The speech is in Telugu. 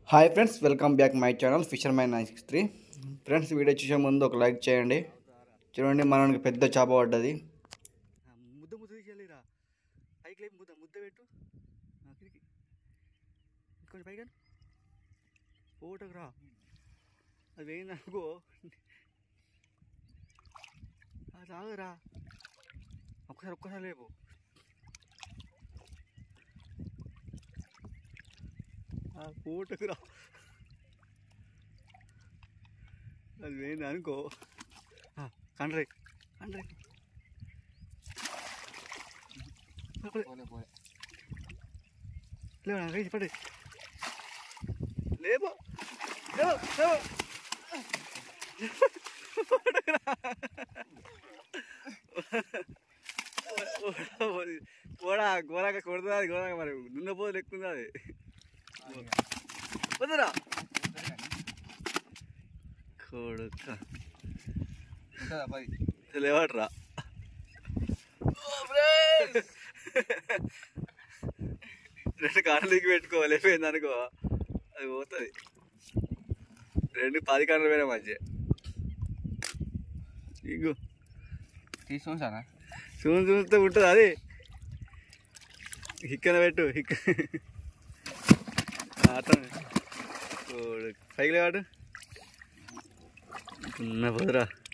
hi friends welcome back my channel fisher man nine six three friends video చూసే ముందు ఒక లైక్ చేయండి చూడండి మనకి పెద్ద చేప పడ్డది ముద్ద ముద్ద తీసేయాలిరా పైకి లేపి ముద్ద ముద్ద పెట్టు ఆ, కిందికి ఇంకొంచెం పైగా ఓటకు రా అది వేయింది అనుకో అది ఆగురా ఒక్కసారి ఒక్కసారి లేపు ఆ ఓటకు రా అది వేయింది అనుకో కండ్రే కండ్రే లేవు నాకు వేసి పడే లేవు లేవు లేవు గోడ గోరాక కొడుతుంది అది గోరాక మరి దున్నపోదు లెక్కుంది అది వద్దురా కొడుక లేవాట్రా రెండు కాళ్ళకి పెట్టుకో లేకపోయింది అనుకో అది పోతుంది రెండు పది కాళ్ళు పోయినా మంచి ఇగో తీసుకొని సార్ చూసి చూస్తే ఉంటుంది అది హిక్కన పెట్టు హిక్క అట్లా పైకి లేవాడు ఉన్న పోదురా